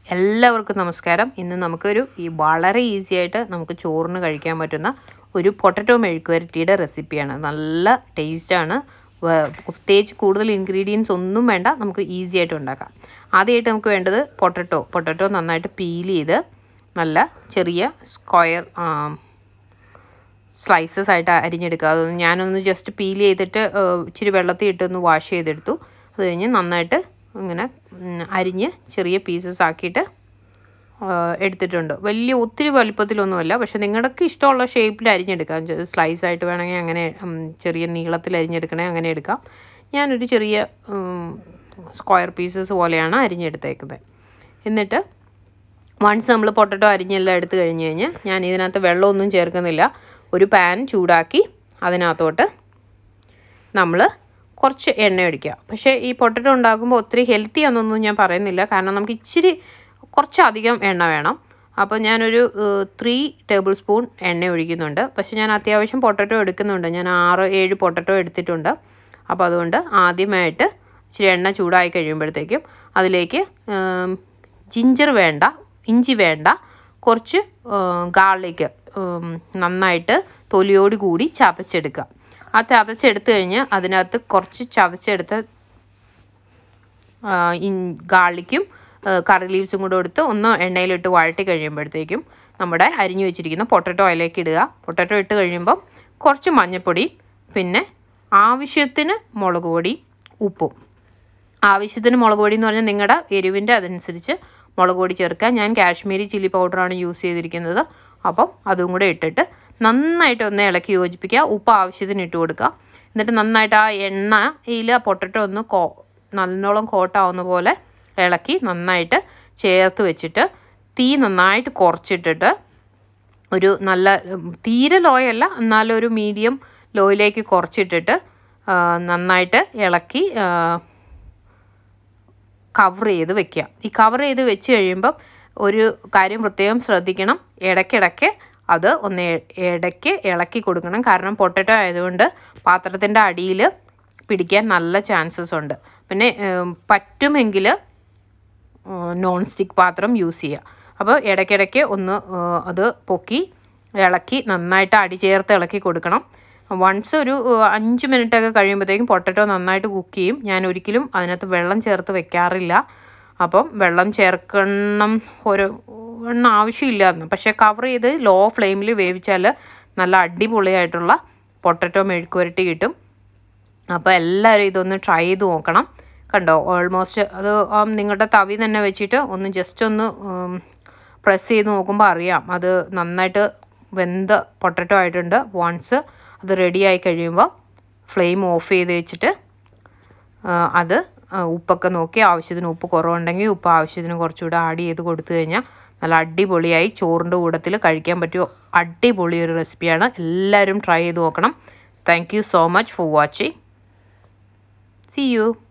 എല്ലാവർക്കും നമസ്കാരം ഇന്ന് നമുക്കൊരു ഈ വളരെ ഈസി ആയിട്ട് നമുക്ക് ചോറിന് കഴിക്കാൻ പറ്റുന്ന ഒരു പൊട്ടറ്റോ മെഴുക്കുവരട്ടിയുടെ റെസിപ്പിയാണ് നല്ല ടേസ്റ്റാണ് പ്രത്യേകിച്ച് കൂടുതൽ ഇൻഗ്രീഡിയൻസ് ഒന്നും വേണ്ട നമുക്ക് ഈസി ആയിട്ട് ഉണ്ടാക്കാം ആദ്യമായിട്ട് നമുക്ക് വേണ്ടത് പൊട്ടറ്റോ പൊട്ടറ്റോ നന്നായിട്ട് പീൽ ചെയ്ത് നല്ല ചെറിയ സ്ക്വയർ സ്ലൈസസ് ആയിട്ട് അരിഞ്ഞെടുക്കുക അതൊന്ന് ഞാനൊന്ന് ജസ്റ്റ് പീൽ ചെയ്തിട്ട് ഏഹ്, ഇച്ചിരി വെള്ളത്തിൽ ഇട്ടൊന്ന് വാഷ് ചെയ്തെടുത്തു അത് കഴിഞ്ഞ് നന്നായിട്ട് ഇങ്ങനെ ഉം, അരിഞ്ഞ് ചെറിയ പീസസ് ആക്കിയിട്ട് ഏഹ്, എടുത്തിട്ടുണ്ട് വലിയ ഒത്തിരി വലുപ്പത്തിലൊന്നുമല്ല പക്ഷെ നിങ്ങൾക്ക് ഇഷ്ടമുള്ള ഷേപ്പിൽ അരിഞ്ഞെടുക്കാം സ്ലൈസ് ആയിട്ട് വേണമെങ്കിൽ അങ്ങനെ ഉം, ചെറിയ നീളത്തിൽ അരിഞ്ഞെടുക്കണേ അങ്ങനെ എടുക്കാം ഞാനൊരു ചെറിയ സ്ക്വയർ പീസസ് പോലെയാണ് അരിഞ്ഞെടുത്തേക്കുന്നത് എന്നിട്ട് വൺസ് നമ്മൾ പൊട്ടറ്റോ അരിഞ്ഞെല്ലാം എടുത്ത് കഴിഞ്ഞ് കഴിഞ്ഞ് ഞാൻ ഇതിനകത്ത് വെള്ളമൊന്നും ചേർക്കുന്നില്ല ഒരു പാൻ ചൂടാക്കി അതിനകത്തോട്ട് നമ്മൾ കുറച്ച് എണ്ണ ഒഴിക്കുക പക്ഷേ ഈ പൊട്ടറ്റോ ഉണ്ടാക്കുമ്പോൾ ഒത്തിരി ഹെൽത്തി ആണെന്നൊന്നും ഞാൻ പറയുന്നില്ല കാരണം നമുക്ക് ഇച്ചിരി കുറച്ചധികം എണ്ണ വേണം അപ്പോൾ ഞാനൊരു ത്രീ ടേബിൾ സ്പൂൺ എണ്ണ ഒഴിക്കുന്നുണ്ട് പക്ഷേ ഞാൻ അത്യാവശ്യം പൊട്ടറ്റോ എടുക്കുന്നുണ്ട് ഞാൻ ആറ് ഏഴ് പൊട്ടറ്റോ എടുത്തിട്ടുണ്ട് അപ്പോൾ അതുകൊണ്ട് ആദ്യമായിട്ട് ഇച്ചിരി എണ്ണ ചൂടായി കഴിയുമ്പോഴത്തേക്കും അതിലേക്ക് ജിഞ്ചർ വേണ്ട ഇഞ്ചി വേണ്ട കുറച്ച് ഗാർലിക്ക് നന്നായിട്ട് തൊലിയോട് കൂടി ചതച്ചെടുക്കുക ആ ചതച്ചെടുത്ത് കഴിഞ്ഞ് അതിനകത്ത് കുറച്ച് ചതച്ചെടുത്ത ഗാർലിക്കും കറി ലീവ്സും കൂടെ എടുത്ത് ഒന്ന് എണ്ണയിലിട്ട് വഴട്ടി കഴിയുമ്പോഴത്തേക്കും നമ്മുടെ അരിഞ്ഞു വെച്ചിരിക്കുന്ന പൊട്ടറ്റോ അതിലേക്ക് ഇടുക പൊട്ടറ്റോ ഇട്ട് കഴിയുമ്പം കുറച്ച് മഞ്ഞൾപ്പൊടി പിന്നെ ആവശ്യത്തിന് മുളക് പൊടി ഉപ്പും ആവശ്യത്തിന് മുളക് പൊടി എന്ന് പറഞ്ഞാൽ നിങ്ങളുടെ എരിവിൻ്റെ അതനുസരിച്ച് മുളക് പൊടി ചേർക്കുക ഞാൻ കാശ്മീരി ചില്ലി പൗഡറാണ് യൂസ് ചെയ്തിരിക്കുന്നത് അപ്പം അതും കൂടെ ഇട്ടിട്ട് നന്നായിട്ട് ഒന്ന് ഇളക്കി യോജിപ്പിക്കുക ഉപ്പ് ആവശ്യത്തിന് ഇട്ട് കൊടുക്കുക എന്നിട്ട് നന്നായിട്ട് ആ എണ്ണയിൽ ആ പൊട്ടറ്റോ ഒന്ന് കോ നല്ലോണം കോട്ടാവുന്ന പോലെ ഇളക്കി നന്നായിട്ട് ചേർത്ത് വെച്ചിട്ട് തീ നന്നായിട്ട് കുറച്ചിട്ടിട്ട് ഒരു നല്ല ഉം, തീരെ ലോയല്ല എന്നാലും ഒരു മീഡിയം ലോയിലേക്ക് കുറച്ചിട്ടിട്ട് ആ, നന്നായിട്ട് ഇളക്കി കവർ ചെയ്ത് വെക്കുക ഈ കവർ ചെയ്ത് വെച്ച് കഴിയുമ്പം ഒരു കാര്യം പ്രത്യേകം ശ്രദ്ധിക്കണം ഇടയ്ക്കിടയ്ക്ക് അത് ഒന്ന് ഇ- ഇടയ്ക്ക് ഇളക്കി കൊടുക്കണം കാരണം പൊട്ടറ്റോ ആയതുകൊണ്ട് പാത്രത്തിൻ്റെ അടിയിൽ പിടിക്കാൻ നല്ല ചാൻസസ് ഉണ്ട് പിന്നെ ഉം, പറ്റുമെങ്കിൽ നോൺ സ്റ്റിക്ക് പാത്രം യൂസ് ചെയ്യുക അപ്പോൾ ഇടയ്ക്കിടയ്ക്ക് ഒന്ന് ആ, അത് പൊക്കി ഇളക്കി നന്നായിട്ട് അടി ചേർത്ത് ഇളക്കി കൊടുക്കണം വൺസ് ഒരു ആ, അഞ്ച് മിനിറ്റൊക്കെ കഴിയുമ്പോഴത്തേക്കും പൊട്ടറ്റോ നന്നായിട്ട് കുക്ക് ചെയ്യും ഞാൻ ഒരിക്കലും അതിനകത്ത് വെള്ളം ചേർത്ത് വെക്കാറില്ല അപ്പം വെള്ളം ചേർക്കണം ഒരു എണ്ണം ആവശ്യമില്ല എന്ന് പക്ഷേ കവർ ചെയ്ത് ലോ ഫ്ലെയിമിൽ വേവിച്ചാൽ നല്ല അടിപൊളിയായിട്ടുള്ള പൊട്ടറ്റോ മെഴുക്കുവരട്ടി കിട്ടും അപ്പോൾ എല്ലാവരും ഇതൊന്ന് ട്രൈ ചെയ്ത് നോക്കണം കണ്ടോ ഓൾമോസ്റ്റ് അത് ആ നിങ്ങളുടെ തവി തന്നെ വെച്ചിട്ട് ഒന്ന് ജസ്റ്റ് ഒന്ന് പ്രസ് ചെയ്ത് നോക്കുമ്പോൾ അറിയാം അത് നന്നായിട്ട് വെന്ത പൊട്ടറ്റോ ആയിട്ടുണ്ട് വൺസ് അത് റെഡി ആയി കഴിയുമ്പോൾ ഫ്ലെയിം ഓഫ് ചെയ്ത് വെച്ചിട്ട് ആ, അത് ആ, ഉപ്പൊക്കെ നോക്കി ആവശ്യത്തിന് ഉപ്പ് കുറവുണ്ടെങ്കിൽ ഉപ്പ് ആവശ്യത്തിന് കുറച്ചുകൂടെ ആഡ് ചെയ്ത് കൊടുത്തു കഴിഞ്ഞാൽ നല്ല അടിപൊളിയായി ചോറിൻ്റെ കൂട്ടത്തിൽ കഴിക്കാൻ പറ്റിയ അടിപൊളി ഒരു റെസിപ്പിയാണ് എല്ലാവരും ട്രൈ ചെയ്ത് നോക്കണം thank you so much for watching see U